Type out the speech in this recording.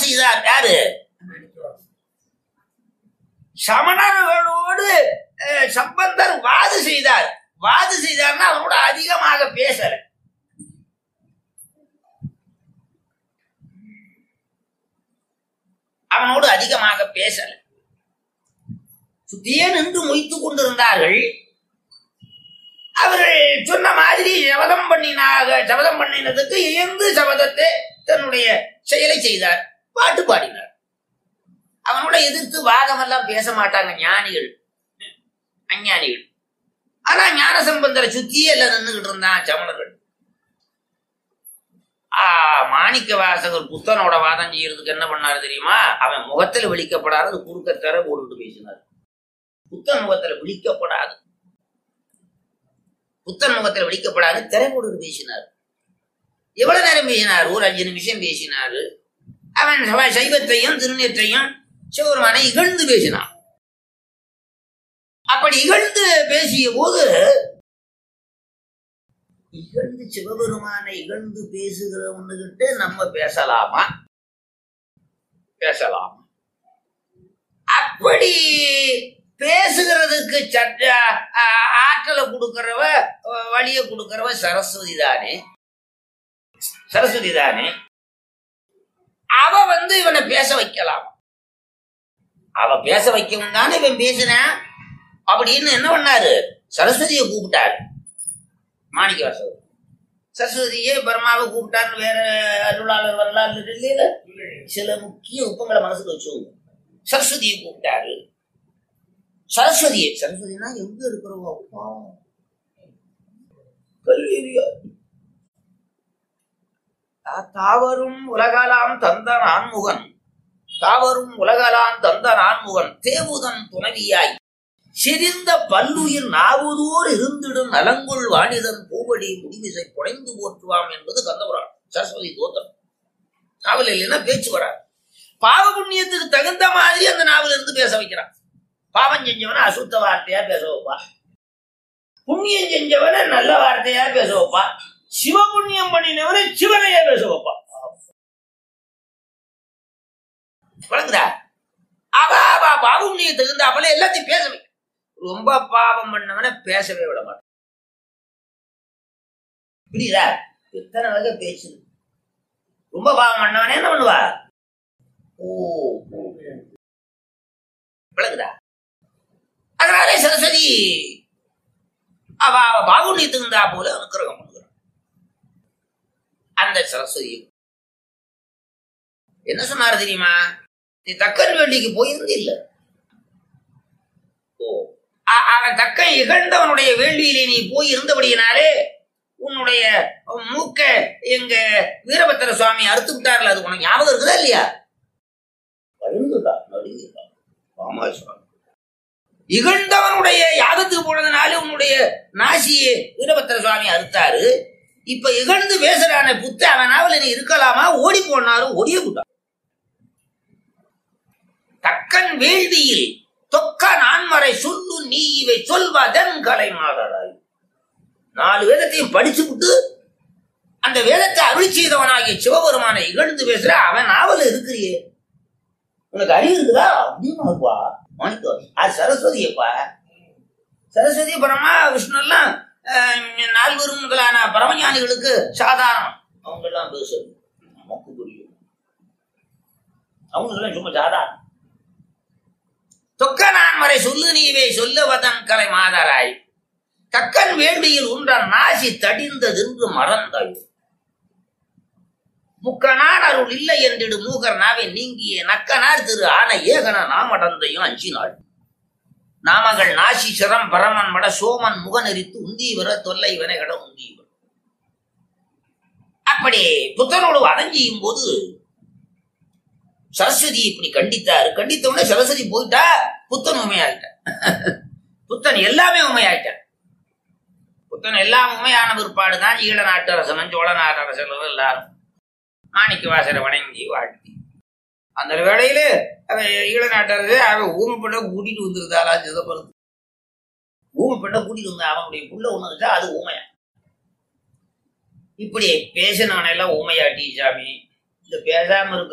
செய்தார் யாரு சமணர்களோடு அஹ், சம்பந்தர் வாது செய்தார் வாது செய்தார்னா அவனோட அதிகமாக பேசல அவனோடு அதிகமாக பேசல சுத்தியே நின்று மொய்த்துக் கொண்டிருந்தார்கள் அவர்கள் சொன்ன மாதிரி சபதம் பண்ணினாக சபதம் பண்ணினதுக்கு இயந்து சபதத்தை தன்னுடைய செயலை செய்தார் பாட்டு பாடினார் அவனோட எதிர்த்து வாதமெல்லாம் பேச மாட்டாங்க ஞானிகள் அஞ்ஞானிகள் ஆனா ஞான சம்பந்தரை சுத்தியே எல்லாம் நின்றுகிட்டு இருந்தான் சமணர்கள் ஆ, மாணிக்க வாசகர் புத்தனோட வாதம் செய்யறதுக்கு என்ன பண்ணாரு தெரியுமா அவன் முகத்துல விழிக்கப்படாது குறுக்க திற போட்டுட்டு பேசினார் புத்தன் முகத்துல விழிக்கப்படாது புத்தன் முகத்துல விழிக்கப்படாது திரை போட்டுட்டு பேசினார் எவ்வளவு நேரம் பேசினார் ஒரு அஞ்சு நிமிஷம் பேசினாரு அவன் சவ- சைவத்தையும் திருநீற்றையும் சிவருமானை இகழ்ந்து பேசினான் அப்படி இகழ்ந்து பேசிய போது இகழ்ந்து சிவபெருமானை இகழ்ந்து பேசுகிறவனுகிட்ட நம்ம பேசலாமா பேசலாம் அப்படி பேசுகிறதுக்கு சட்ட ஆ- ஆற்றலை கொடுக்கறவ அஹ், வழியை கொடுக்கறவ சரஸ்வதி தானே சரஸ்வதி தானே அவ வந்து இவனை பேச வைக்கலாம் அவ பேச வைக்கவும் தானே இவன் பேசினான் அப்படின்னு என்ன பண்ணாரு சரஸ்வதியை கூப்பிட்டாரு மாணிக்க வாசகர் சரஸ்வதியே பிரம்மாவை கூப்பிட்டாரு வேற அருளாளர் வரலாறு இல்லையில சில முக்கிய உப்பங்களை மனசுல வச்சுக்கோங்க சரஸ்வதியை கூப்பிட்டாரு சரஸ்வதியை சரஸ்வதினா எங்க இருக்கிறவங்க அப்பா கல்வியா தாவரும் உலகலாம் தந்த நான்முகன் தாவரும் உலகலாம் தந்த நான்முகன் தேவுதன் துணவியாய் செறிந்த பல்லுயிர் நாவுதோர் இருந்திடும் நலங்குள் வாணிதன் பூவடி முடிவிசை குறைந்து போற்றுவாம் என்பது கந்தபுராணம் சரஸ்வதி தோத்திரம் நாவல் இல்லைன்னா பேச்சு வராது பாவ புண்ணியத்துக்கு தகுந்த மாதிரி அந்த நாவல இருந்து பேச வைக்கிறான் பாவம் செஞ்சவனை அசுத்த வார்த்தையா பேச வைப்பா புண்ணியம் செஞ்சவனை நல்ல வார்த்தையா பேச வைப்பா சிவ புண்ணியம் பண்ணினவனை சிவனையா பேச வைப்பா வழங்குதா அவ அவ பாவ புண்ணியம் தகுந்தாப்புல எல்லாத்தையும் பேச வைக்க ரொம்ப பாவம் பண்ணவனை பேசவே விட மாட்டான் புரியுதா எத்தனை வகை பேசு ரொம்ப பாவம் பண்ணவனே என்ன பண்ணுவா ஓ ஓ. விளங்குதா அதனாலே சரஸ்வதி அவ அவ பாகுண்யத்துக்கு இருந்தா போல அனுக்கிரகம் பண்ணுகிறான் அந்த சரஸ்வதி என்ன சொன்னாரு தெரியுமா நீ தக்கன் வேண்டிக்கு போயிருந்து இல்ல ஓ அ- அவன் தக்கன் இகழ்ந்தவனுடைய வேள்வியிலே நீ போய் இருந்தபடியினாலே உன்னுடைய மூக்க எங்க வீரபத்திர சுவாமி அறுத்து விட்டார்ல அது உனக்கு ஞாபகம் இருக்குதா இல்லையா பயந்துட்டா நடுங்கிட்டா ஆமா சுவாமி இகழ்ந்தவனுடைய யாகத்துக்கு போனதுனால உன்னுடைய நாசியை வீரபத்திர சுவாமி அறுத்தாரு இப்ப இகழ்ந்து பேசுறான புத்த அவன் நாவல நீ இருக்கலாமா ஓடி போனாரு ஓடிய விட்டான் தக்கன் வேள்வியில் தொக்க நான்மறை சொல்லு நீ இவை சொல்வதன் கலை மாதராய் நாலு வேதத்தையும் படிச்சு விட்டு அந்த வேதத்தை அருள் செய்தவனாகிய சிவபெருமானை இகழ்ந்து பேசுற அவன் நாவல் இருக்கிறியே உனக்கு அறிவு இருக்குதா அப்படின்னுப்பா மாணிக்கோ அது சரஸ்வதியப்பா சரஸ்வதி பரமா விஷ்ணு எல்லாம் அஹ், நால்வருங்களான பரமஞானிகளுக்கு சாதாரணம் அவங்க எல்லாம் பேசுறது நமக்கு புரியும் அவங்களுக்கெல்லாம் சும்மா சாதாரணம் தொக்க நான்மறை சொல்லு நீவே சொல்லுவதன் கலை மாதராய் தக்கன் வேள்வியில் உண்டான் நாசி தடிந்ததென்று மறந்தாய் முக்கனார் அருள் இல்லை என்றிடு மூகர் நாவை நீங்கிய நக்கனார் திரு ஆன ஏகன நாமடந்தையும் அஞ்சினாள் நாமகள் நாசி சிரம் பரமன் மட சோமன் முகநெறித்து உந்தீவர தொல்லை வினைகட உந்தீவர் அப்படி புத்தனோடு வதஞ்சியும் போது சரஸ்வதி இப்படி கண்டித்தாரு கண்டித்த உடனே சரஸ்வதி போயிட்டா புத்தன் உண்மையாயிட்டான் புத்தன் எல்லாமே உண்மையாயிட்டான் புத்தன் எல்லாம் உண்மையான பிற்பாடு தான் ஈழ நாட்டு அரசனும் சோழ நாட்டு அரசர்களும் எல்லாரும் மாணிக்க வாசரை வணங்கி வாழ்த்தி அந்த வேளையில அவன் ஈழ நாட்டரசு அவன் ஊமை பெண்ணை கூட்டிட்டு வந்திருந்தாளா சிதம்பரம் ஊமை பெண்ணை கூட்டிட்டு வந்தா அவனுடைய புள்ள ஒண்ணு வச்சா அது ஊமையா இப்படி பேசினவனை எல்லாம் ஊமையாட்டி சாமி இந்த பேசாம இருக்க